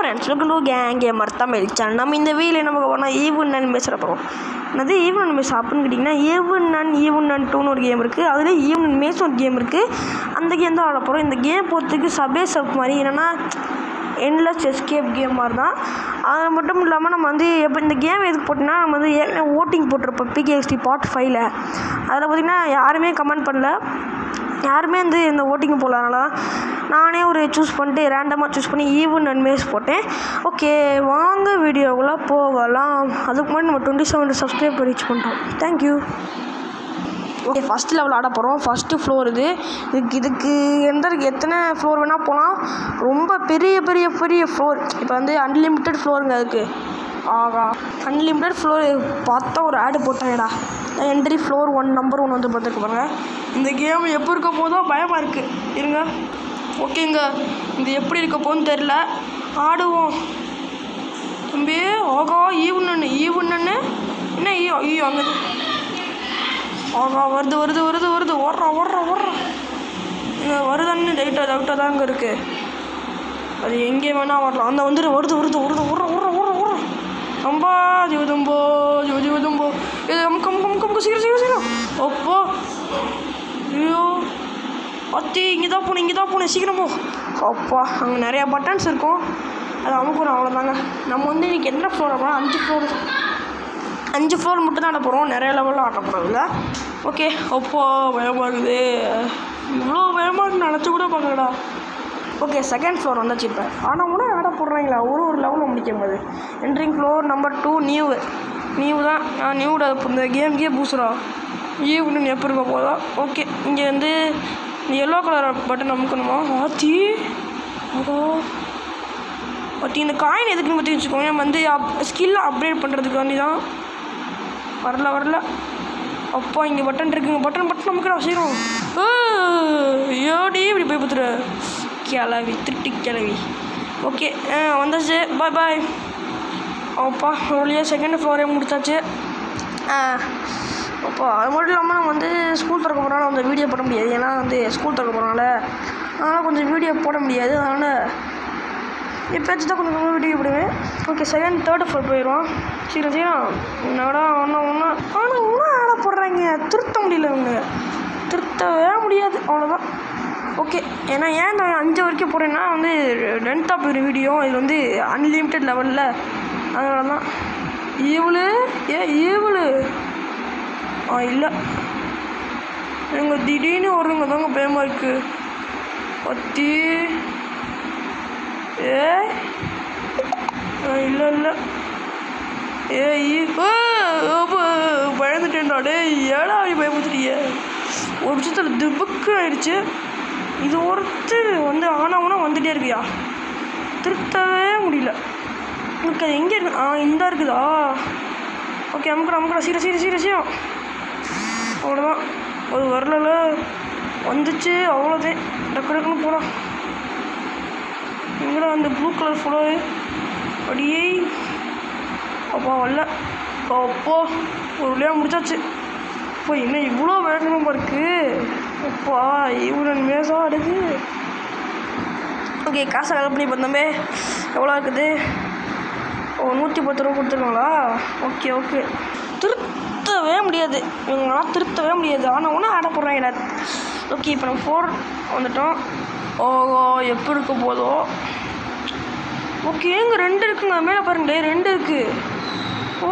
Friends welcome to gang gamer Tamil channel நம்ம இந்த video என்ன பார்க்க போனால் ஈவன் நன் பேசுகிற போகிறோம் என்னது ஈவன் நன் மேஸ் அப்படின்னு கேட்டிங்கன்னா ஈவன் நன் ஈவன் நன் டூன்னு ஒரு கேம் இருக்குது அதில் ஈவன் மேஸ் ஒரு கேம் இருக்குது அந்த கேம் தான் ஆட போகிறோம் இந்த கேம் பொறுத்துக்கு சபே சப் மாதிரி என்னென்னா என்லெஸ் எஸ்கேப் கேம் மாதிரி தான் அது மட்டும் இல்லாமல் நம்ம வந்து எப்போ இந்த கேம் எதுக்கு போட்டோம்னா நம்ம வந்து ஏற்கனவே ஓட்டிங் போட்டிருப்போம் பிகேஎஸ்டி பார்ட் ஃபைவ்ல அதில் பார்த்திங்கன்னா யாருமே கமெண்ட் பண்ணல யாருமே வந்து இந்த ஓட்டிங் போகல அதனால தான் நானே ஒரு சூஸ் பண்ணிட்டு ரேண்டமாக சூஸ் பண்ணி ஈவன் அண்ட் மேஸ் போட்டேன் ஓகே வாங்க வீடியோக்குள்ளே போகலாம் அதுக்கு முன்னாடி நம்ம டுவெண்ட்டி செவன் சப்ஸ்கிரைப் ரீச் பண்ணிட்டோம் தேங்க்யூ ஓகே ஃபஸ்ட் லெவல் ஆட போகிறோம் ஃபஸ்ட்டு ஃப்ளோர் இது இதுக்கு இதுக்கு எந்த எத்தனை ஃப்ளோர் வேணால் போகலாம் ரொம்ப பெரிய பெரிய பெரிய ஃப்ளோர் இப்போ வந்து அன்லிமிட்டெட் ஃப்ளோருங்க அதுக்கு ஆகா அன்லிமிட்டெட் ஃப்ளோர் பார்த்தா ஒரு ஆடு போட்டாங்கடா entry floor one number one வந்து பார்த்துருக்கு பாருங்க இந்த கேம் எப்போ இருக்க போதோ பயமாக இருக்குது இருங்க ஓகேங்க இது எப்படி இருக்க போகுதுன்னு தெரில ஆடுவோம் தம்பி ஆகா ஈவன் ஈவன் என்ன ஈ ஐயோ அங்கே ஆகா வருது வருது வருது வருது ஓடுறா ஓடுறா ஓடுறா இங்கே வருதான்னு லைட்டாக டவுட்டாக தான் அங்கே இருக்குது அது எங்கே வேணால் வரலாம் அந்த வந்துடு வருது வருது வருது ஓடுறா ஓடுறா ஓடுறா ஓடுறா அம்பா ஜிவதும்போ ஜிவ ஜிவதும்போ இது அமுக்கு அமுக்கு அமுக்கு அமுக்கு சீக்கிரம் சீக்கிரம் சீக்கிரம் அப்போ ஐயோ அத்தி இங்கே தான் போகணும் இங்கே தான் போகணும் சீக்கிரம் போ அப்பா அங்கே நிறையா பட்டன்ஸ் இருக்கும் அது அமுக்கணும் அவ்வளோதாங்க நம்ம வந்து இன்றைக்கி என்ன ஃப்ளோர் போகிறோம் அஞ்சு ஃப்ளோர் அஞ்சு ஃப்ளோர் மட்டும் தான் ஆட போகிறோம் நிறைய லெவலில் ஆட போகிறதில்ல ஓகே அப்போ பயமாக இருக்குது இவ்வளோ பயமாக இருக்கு நினச்சி கூட பார்க்கலடா ஓகே செகண்ட் ஃப்ளோர் வந்தாச்சு இப்போ ஆனால் கூட ஆட போடுறாங்களா ஒரு ஒரு லெவலில் முடிக்கும் போது entering floor number two new new தான் நான் நியூட இந்த கேம்கே பூசுகிறா ஈவ்னு எப்போ இருக்க போதா ஓகே இங்கே வந்து எல்லோ கலர் பட்டன் அமுக்கணுமா ஆத்தி அதோ பட் இந்த காயின் எதுக்குன்னு பற்றி வச்சுக்கோங்க நம்ம வந்து அப் ஸ்கில்லை அப்கிரேட் பண்ணுறதுக்காண்டி தான் வரல வரல அப்பா இங்கே பட்டன் இருக்குங்க பட்டன் பட்டன் நமக்கு அவசியம் ஏடி இப்படி போய் பார்த்துரு கிளவி திருட்டி கிளவி ஓகே வந்தாச்சு பாய் பாய் அப்பா ஒரு வழியாக செகண்ட் ஃப்ளோரே முடிச்சாச்சு ஆ அப்பா அது மட்டும் இல்லாமல் நம்ம வந்து ஸ்கூல் திறக்க போகிறனால அந்த வீடியோ போட முடியாது ஏன்னா வந்து ஸ்கூல் திறக்க போகிறனால அதனால் கொஞ்சம் வீடியோ போட முடியாது அதனால் எப்போயாச்சும் தான் கொஞ்சம் கொஞ்சம் வீடியோ போடுவேன் ஓகே செகண்ட் தேர்டு ஃப்ளோர் போயிடுவோம் சீக்கிரம் சீக்கிரம் என்னடா ஒன்றா ஒன்றா ஆனால் ஒன்றும் ஆட போடுறாங்க திருத்த முடியல இவங்க திருத்தவே முடியாது அவ்வளோதான் ஓகே ஏன்னா ஏன் நான் அஞ்சு வரைக்கும் போடுறேன்னா வந்து லென்த்தாக போயிடும் வீடியோ இது வந்து அன்லிமிட்டெட் லெவலில் அதனால தான் ஈவலு ஏ ஈவலு ஆ இல்லை எங்க திடீர்னு வருங்க தாங்க பயமாக இருக்குது பத்தி ஏ இல்லை இல்லை ஏ பயந்துட்டேன்டா டே ஏடா அப்படி பயமுத்துட்டீங்க ஒரு நிமிஷத்தில் திபுக்கு ஆயிடுச்சு இது ஒருத்தர் வந்து ஆனவனா வந்துட்டே இருக்குயா திருத்தவே முடியல எனக்கு அது எங்கே இருக்கு ஆ இந்த இருக்குதா ஓகே அமுக்குறா அமுக்குறா சீர சீர சீர சீரம் அவ்வளோதான் அது வரல வந்துச்சு அவ்வளோதான் டக்கு டக்குன்னு போகலாம் எங்கடா அந்த ப்ளூ கலர் ஃபுல்லோ அடியே அப்பா வரல அப்போ ஒரு வழியாக முடிச்சாச்சு இப்போ என்ன இவ்வளோ வேகமாக இருக்கு அப்பா இவ்வளோ மேசா அடுக்கு ஓகே காசை கலெக்ட் பண்ணி பார்த்தோமே எவ்வளோ இருக்குது ஓ நூற்றி பத்து ரூபா கொடுத்துருக்காங்களா ஓகே ஓகே திருத்தவே முடியாது இவங்களாம் திருத்தவே முடியாது ஆனால் ஒன்றும் ஆட போடுறாங்க ஓகே இப்போ நம்ம ஃபோர் வந்துட்டோம் ஓஹோ எப்போ இருக்க போதோ ஓகே எங்க ரெண்டு இருக்குங்க மேலே பாருங்களே ரெண்டு இருக்கு ஓ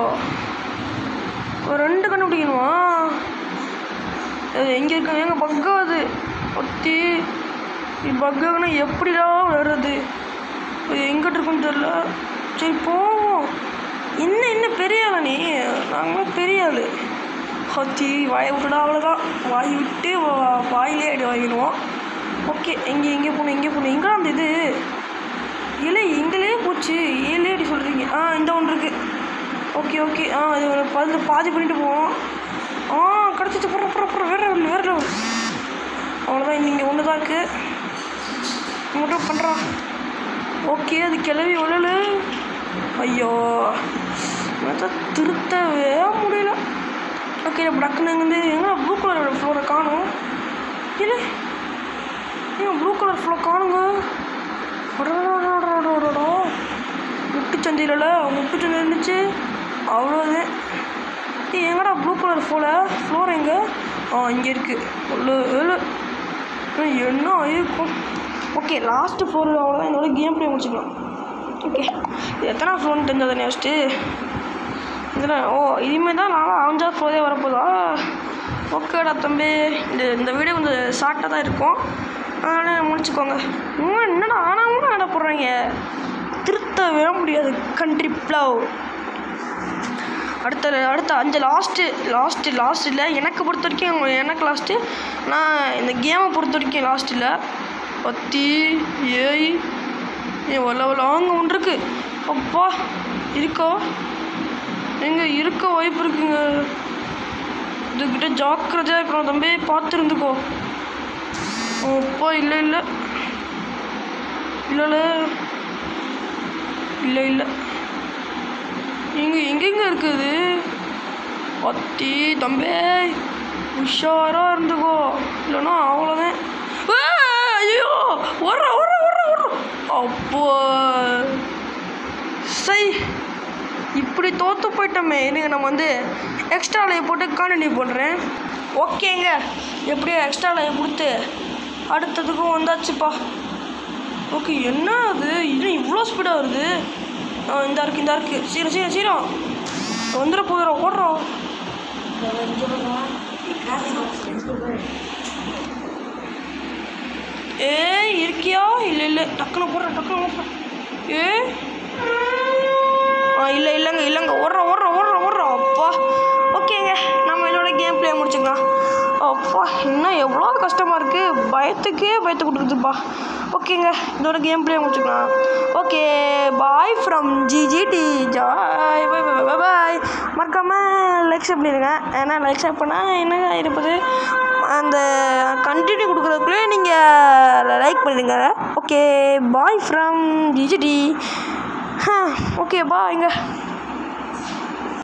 ஒரு ரெண்டு கண்டுபிடிக்கணுமா அது எங்கே இருக்கு எங்க பக்காது ஒத்தி பக்காகனா எப்படிடா வர்றது இது எங்கிட்ட இருக்குன்னு தெரில சரி போவோம் என்ன என்ன பெரிய ஆளா நீ நாங்களாம் பெரிய ஆள் ஹத்தி வாயை விட்டுடா அவ்வளோதான் வாய் விட்டு வா- வாயிலே அடி வாங்கிடுவோம் ஓகே எங்கே எங்கே போகணும் எங்கே போகணும் எங்கே அந்த இது இல்லை எங்களே போச்சு ஏழே அடி சொல்கிறீங்க ஆ இந்த ஒன்று இருக்குது ஓகே ஓகே ஆ இது ஒரு பதில் பாதி பண்ணிட்டு போவோம் ஆ கிடச்சிச்சு புற புற புற வேற level, வேற level. அவ்வளோதான் இங்கே ஒன்று தான் இருக்குது மட்டும் பண்ணுறான் ஓகே அது கிளவி உழல ஐயோ அதான் திருத்தவே முடியல ஓகே இப்போ டக்குன்னு வந்து எங்கே ப்ளூ கலர் ஃப்ளோரை காணும் இல்லை ஏன் ப்ளூ கலர் ஃப்ளோ காணுங்க அடடடடடடடடா. தெரியல முப்பிட்டு நின்றுச்சு அவ்வளோதான் ஏய் எங்கடா ப்ளூ கலர் ஃபோல ஃப்ளோர் எங்கே ஆ இங்கே இருக்குது உள்ள ஏழு ஏய், என்ன ஆயிருக்கும் ஓகே லாஸ்ட்டு ஃபோர் அவ்வளோதான் என்னோட கேம் ப்ளே முடிச்சுக்கலாம் ஓகே எத்தனை ஃபோன் தெரிஞ்சதை நெக்ஸ்ட்டு இதில் ஓ இனிமேல் தான் நானும் அஞ்சாவது ஃபோரே வரப்போதா ஓகேடா தம்பி இந்த இந்த வீடியோ கொஞ்சம் ஷார்ட்டாக தான் இருக்கும் அதனால் முடிச்சுக்கோங்க இன்னும் என்னடா ஆனாலும் நட போடுறாங்க திருத்தவே முடியாது கண்ட்ரி ப்ளவ் அடுத்த அடுத்த அஞ்சு லாஸ்ட்டு லாஸ்ட்டு லாஸ்ட் இல்லை எனக்கு பொறுத்த வரைக்கும் உங்க- எனக்கு லாஸ்ட்டு நான் இந்த கேமை பொறுத்த வரைக்கும் லாஸ்ட் இல்லை பத்தி ஏய் ஏ வல்ல வல்ல அங்கே ஒன்று இருக்கு அப்பா இருக்கோ எங்க இருக்க வாய்ப்பு இருக்குங்க இதுக்கிட்ட ஜாக்கிரதையாக இருக்கணும் தம்பி பார்த்து இருந்துக்கோ அப்பா இல்லை இல்லை இல்லைல்ல இல்லை இல்லை எங்க எங்கெங்க இருக்குது பத்தி தம்பி உஷாரா இருந்துக்கோ இல்லைன்னா அவ்வளோதான் ஆ, ஐயோ ஓடுற ஓடுற ஓடுற ஓடுற அப்போ சை இப்படி தோற்று போயிட்டோமே இருங்க நம்ம வந்து எக்ஸ்ட்ரா லைவ் போட்டு கான்டினியூ பண்ணுறேன் ஓகேங்க எப்படியோ எக்ஸ்ட்ரா லைவ் கொடுத்து அடுத்ததுக்கும் வந்தாச்சுப்பா ஓகே என்ன அது இன்னும் இவ்வளோ ஸ்பீடாக வருது ஆ இந்த இருக்கு இந்த இருக்கு சீரம் சீரம் சீரம் வந்துட போயிடும் ஓடுறோம் ஏய் இருக்கியா இல்லை இல்லை டக்குன்னு போடுறேன் டக்குன்னு ஓடுறேன் ஏ ஆ இல்லை இல்லைங்க இல்லைங்க ஓடுறோம் ஓடுறோம் ஓடுறோம் ஓடுறோம் அப்பா ஓகேங்க நம்ம இதோட கேம் ப்ளே முடிச்சுக்கலாம் அப்பா இன்னும் எவ்வளோ கஷ்டமாக இருக்குது பயத்துக்கே பயத்து கொடுக்குதுப்பா ஓகேங்க இதோட கேம் ப்ளே முடிச்சுக்கலாம் okay bye from GGT Joy bye bye bye bye மறக்காமல் லைக் ஷேப் பண்ணிடுங்க ஏன்னா லைக் ஷேப் பண்ணால் என்னங்க இருப்பது அந்த கண்டினியூ கொடுக்குறதுக்குள்ளே நீங்கள் லைக் பண்ணிடுங்க okay bye from GGT okay பாய்ங்க